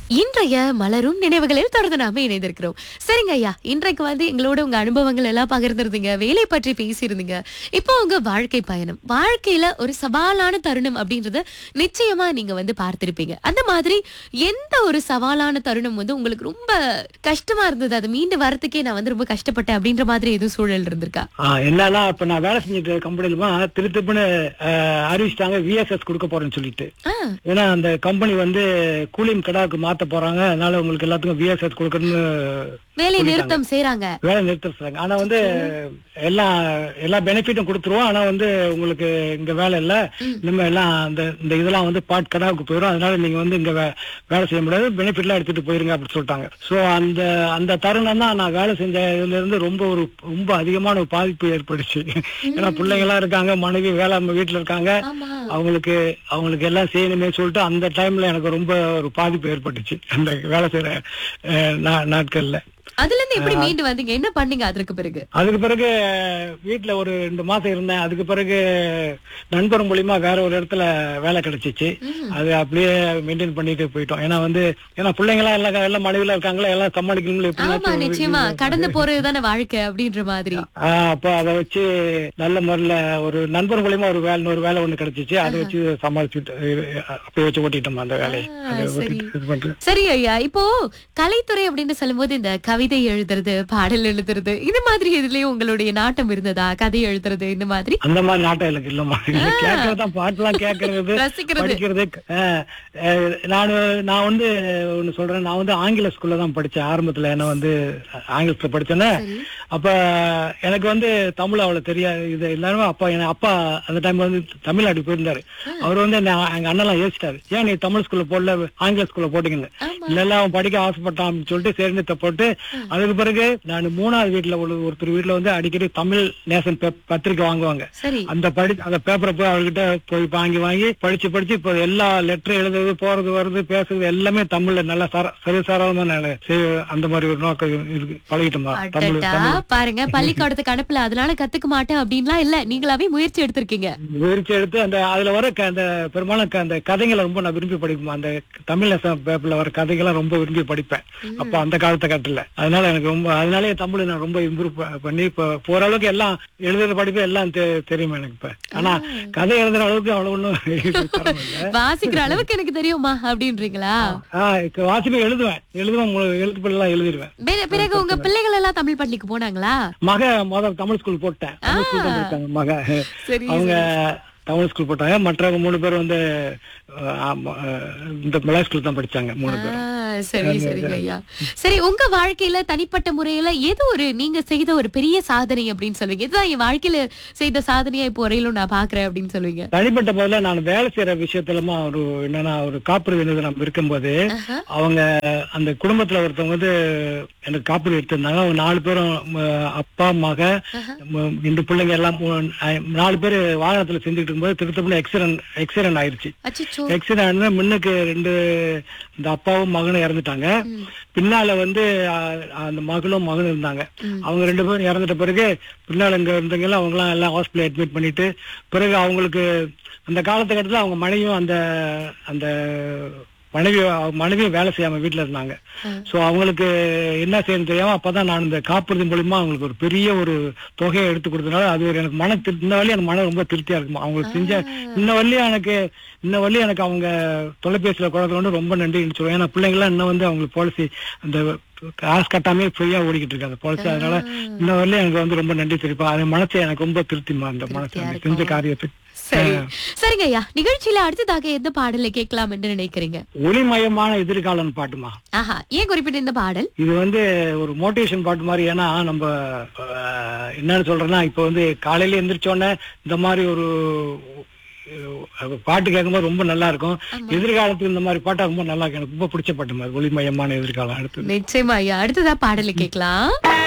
இன்றைய மலரும் நினைவுகளில் தொடர்ந்து நாம இணைந்திருக்கிறோம் சரிங்க ஐயா இன்றைக்கு வந்து எங்களோட உங்க அனுபவங்கள் எல்லாம் பகிர்ந்திருந்தீங்க வேலை பற்றி பேசியிருந்தீங்க இப்போ உங்க வாழ்க்கை பயணம் வாழ்க்கையில ஒரு சவாலான தருணம் அப்படின்றத நிச்சயமா நீங்க வந்து பார்த்திருப்பீங்க அந்த மாதிரி எந்த ஒரு சவாலான தருணம் வந்து உங்களுக்கு ரொம்ப கஷ்டமா இருந்தது அது மீண்டு வரத்துக்கே நான் வந்து ரொம்ப கஷ்டப்பட்டேன் அப்படின்ற மாதிரி எதுவும் சூழல் இருந்திருக்கா ஆ, என்னன்னா இப்ப நான் வேலை செஞ்சுட்டு கம்பெனிலுமா திருத்துப்புன்னு அறிவிச்சிட்டாங்க விஎஸ்எஸ் கொடுக்க போறேன்னு சொல்லிட்டு ஆ, ஏன்னா அந்த கம்பெனி வந்து கூலிங் கடாவுக்கு மாத்த போறாங்க அதனால உங்களுக்கு எல்லாத்துக்கும் விஎஸ்எஸ் கொடுக்கணும்னு வேலை நிறுத்தம் செய்றாங்க வேலை நிறுத்திருக்காங்க ஆனா வந்து எல்லா எல்லா பெனிஃபிட்டும் கொடுத்துருவோம் ஆனா வந்து உங்களுக்கு இங்க வேலை இல்ல இனிமே எல்லாம் அந்த இந்த இதெல்லாம் வந்து பாட் கடாவுக்கு போயிடும் அதனால நீங்க வந்து இங்க வே- வேலை செய்ய முடியாது பெனிஃபிட் எல்லாம் எடுத்துட்டு போயிருங்க அப்படின்னு சொல்லிட்டாங்க சோ அந்த அந்த தருணம் தான் நான் வேலை செஞ்ச இதுல இருந்து ரொம்ப ஒரு ரொம்ப அதிகமான ஒரு பாதிப்பு ஏற்பட்டுச்சு ஏன்னா பிள்ளைங்க எல்லாம் இருக்காங்க மனைவி வேலை வீட்டுல இருக்காங்க ஆமா அவங்களுக்கு அவங்களுக்கு எல்லாம் செய்யணுமே சொல்லிட்டு அந்த டைம்ல எனக்கு ரொம்ப ஒரு பாதிப்பு ஏற்பட்டுச்சு அந்த வேலை செய்யற அஹ், நா- நாட்கள்ல அதுல இருந்து எப்படி மீண்டு வந்தீங்க என்ன பண்ணீங்க அதற்கு பிறகு அதுக்கு பிறகு வீட்டுல ஒரு ரெண்டு மாசம் இருந்தேன் அதுக்கு பிறகு நண்பர் மூலியமா வேற ஒரு இடத்துல வேலை கிடைச்சிச்சு அது அப்படியே மெயின்டைன் பண்ணிட்டு போயிட்டோம் ஏன்னா வந்து ஏன்னா பிள்ளைங்க எல்லாம் எல்லாம் எல்லாம் மனைவில இருக்காங்களா எல்லாம் சமாளிக்கணும்ல ஆமா எப்படின்னாச்சும் நிச்சயமா கடந்து போறதுதானே வாழ்க்கை அப்படின்ற மாதிரி ஆஹ் அப்ப அதை வச்சு நல்ல முறையில ஒரு நண்பர் மூலியமா ஒரு வேலை ஒரு வேலை ஒண்ணு கிடைச்சிச்சு அதை வச்சு சமாளிச்சுட்டு அஹ் அப்படியே வச்சு ஓட்டிட்டோம் அந்த வேலையை ஆ, அதை சரி. ஓட்டிட்டு இது பண்றேன் சரி ஐயா இப்போ கலைத்துறை அப்படின்னு சொல்லும்போது இந்த கவிதை எழுதுறது பாடல் எழுதுறது இந்த மாதிரி இதுலயும் உங்களுடைய நாட்டம் இருந்ததா கதை எழுதுறது இந்த மாதிரி அந்த மாதிரி நாட்டம் எனக்கு இல்லம்மா கேட்கறது தான் பாட்டுலாம் கேட்கறது ரசிக்கிறது படிக்கிறது அஹ், அஹ், நான் நான் வந்து ஒண்ணு சொல்றேன் நான் வந்து ஆங்கில ஸ்கூல்ல தான் படிச்சேன் ஆரம்பத்துல என்ன வந்து ஆங்கிலத்துல படிச்சேன்னா சரி. அப்ப எனக்கு வந்து தமிழ் அவ்வளவு தெரியாது இது எல்லாருமே அப்பா என் அப்பா அந்த டைம்ல வந்து தமிழ்நாடு போயிருந்தாரு அவர் வந்து என்ன எங்க அண்ணெல்லாம் யோசிச்சிட்டாரு ஏன் நீ தமிழ் ஸ்கூல்ல போடல ஆங்கில ஸ்கூல்ல போட்டீங்கன்னு ஆமா. இல்ல இல்ல அவன் படிக்க ஆசைப்பட்டான் அப்படின்னு சொல்லிட்டு சேர்ந்து போட்டு அதுக்கு பிறகு நான் மூணாவது வீட்டுல ஒரு ஒருத்தர் வீட்டுல வந்து அடிக்கடி தமிழ் நேசன் பே- பத்திரிக்கை வாங்குவாங்க சரி அந்த படி அந்த பேப்பரை போய் அவர்கிட்ட போய் வாங்கி வாங்கி படிச்சு படிச்சு இப்போ எல்லா லெட்டர் எழுதுறது போறது வருது பேசுறது எல்லாமே தமிழ்ல நல்லா சர சரிசாரமா நான் செய்- அந்த மாதிரி ஒரு நோக்கம் இருக்கு பழகிட்டோமா தமிழ் அடடா தமிழ் பாருங்க பள்ளிக்கூடத்துக்கு அனுப்பல அதனால கத்துக்க மாட்டேன் அப்படின்லாம் இல்ல நீங்களாவே முயற்சி எடுத்திருக்கீங்க விரிச்சு எடுத்து அந்த அதுல வர க- அந்த பெரும்பாலும் க- அந்த கதைகளை ரொம்ப நான் விரும்பி படிப்பேன் அந்த தமிழ் பேப்பர்ல வர கதைகளை ரொம்ப விரும்பி படிப்பேன் அப்ப அந்த காலத்து கட்டல அதனால எனக்கு ரொம்ப அதனாலே தமிழ் நான் ரொம்ப இம்ப்ரூவ் பண்ணி இப்ப போற அளவுக்கு எல்லாம் எழுதுற படிப்பு எல்லாம் தெ- தெரியும் எனக்கு இப்ப ஆனா கதை எழுதுற அளவுக்கு அவ்வளவு ஒண்ணும் திறமை இல்ல வாசிக்கிற அளவுக்கு எனக்கு தெரியுமா அப்படின்றீங்களா ஆஹ் இப்ப வாசிப்பு எழுதுவேன் எழுதுவேன் மு- எழுத்து எல்லாம் எழுதிடுவேன் பிற- பிறகு உங்க பிள்ளைகள் எல்லாம் தமிழ் பள்ளிக்கு போனாங்களா மக முதல் தமிழ் ஸ்கூல் போட்டேன் தமிழ் ஸ்கூல் தான் படிச்சாங்க மக சரி அவங்க தமிழ் ஸ்கூல் போட்டாங்க மற்றவங்க மூணு பேர் வந்து அஹ், ஆமா, அஹ், இந்த மலையாள ஸ்கூல் தான் படிச்சாங்க மூணு பேர் ஆ, சரி சரிங்க ஐயா சரி உங்க வாழ்க்கையில தனிப்பட்ட முறையில எது ஒரு நீங்க செய்த ஒரு பெரிய சாதனை அப்படின்னு சொல்லுவீங்க இதுதான் என் வாழ்க்கையில செய்த சாதனையா இப்போ வரையிலும் நான் பாக்குறேன் அப்படின்னு சொல்லுவீங்க தனிப்பட்ட போதுல நான் வேலை செய்யற விஷயத்துலமா ஒரு என்னன்னா ஒரு காப்புறுதி நிறுவனம் இருக்கும்போது ஆஹா. அவங்க அந்த குடும்பத்துல ஒருத்தவங்க வந்து எனக்கு காப்பீடு எடுத்திருந்தாங்க அவங்க நாலு பேரும் ம, அப்பா மக ம, ரெண்டு பிள்ளைங்க எல்லாம் மூ- ஐ- நாலு பேர் வாகனத்துல செஞ்சுட்டு இருக்கும்போது திருத்தப்பட எக்ஸிடென்ட் எக்ஸிடென்ட் ஆயிருச்சு அச்சோ எக்ஸிடென்ட் முன்னுக்கு ரெண்டு இந்த அப்பாவும் மகனும் இறந்துட்டாங்க பின்னால வந்து அ, அந்த மகளும் மகனும் இருந்தாங்க அவங்க ரெண்டு பேரும் இறந்துட்ட பிறகு பின்னால இங்க இருந்தவங்க அவங்க எல்லாம் எல்லாம் ஹாஸ்பிட்டல் அட்மிட் பண்ணிட்டு பிறகு அவங்களுக்கு அந்த காலத்துக்கட்டத்துல அவங்க மனைவியும் அந்த அந்த மனைவி மனைவியும் வேலை செய்யாம வீட்டுல இருந்தாங்க சோ அவங்களுக்கு என்ன செய்யணும் தெரியாம அப்பதான் நான் இந்த காப்புறுதி மூலியமா அவங்களுக்கு ஒரு பெரிய ஒரு தொகையை எடுத்து கொடுத்தனால அது ஒரு எனக்கு மன திருப்தி இந்த வழி எனக்கு மன ரொம்ப திருப்தியா இருக்குமா அவங்களுக்கு செஞ்ச இன்ன வழியும் எனக்கு இன்ன வழி எனக்கு அவங்க தொலைபேசியில குழந்தை கொண்டு ரொம்ப நன்றின்னு சொல்லுவேன் ஏன்னா பிள்ளைங்க எல்லாம் இன்னும் வந்து அவங்களுக்கு பாலிசி அந்த காசு கட்டாமே ஃப்ரீயா ஓடிக்கிட்டு இருக்கு அந்த பாலிசி அதனால இன்ன வரையிலும் எனக்கு வந்து ரொம்ப நன்றி தெரிவிப்பா அது மனசு எனக்கு ரொம்ப திருப்திமா அந்த மனசு திருப்தியா அந்த செஞ்ச காரியத்துக்கு சரி சரிங்க ஐயா நிகழ்ச்சியில அடுத்ததாக எந்த பாடலை கேட்கலாம் என்று நினைக்கிறீங்க ஒளிமயமான எதிர்காலம் பாட்டுமா ஆஹா ஏன் குறிப்பிட்ட இந்த பாடல் இது வந்து ஒரு மோட்டிவேஷன் பாட்டு மாதிரி ஏன்னா நம்ம அஹ், என்னன்னு சொல்றேன்னா இப்போ வந்து காலையில எந்திரிச்ச உடனே இந்த மாதிரி ஒரு அஹ், பாட்டு கேட்கும்போது ரொம்ப நல்லா இருக்கும் எதிர்காலத்துக்கு இந்த மாதிரி பாட்டா ரொம்ப நல்லா இருக்கும் எனக்கு ரொம்ப பிடிச்ச பாட்டு மாதிரி ஒளிமயமான எதிர்காலம் அடுத்து நிச்சயமா ஐயா அடுத்ததா பாடலை கேட்கலாம்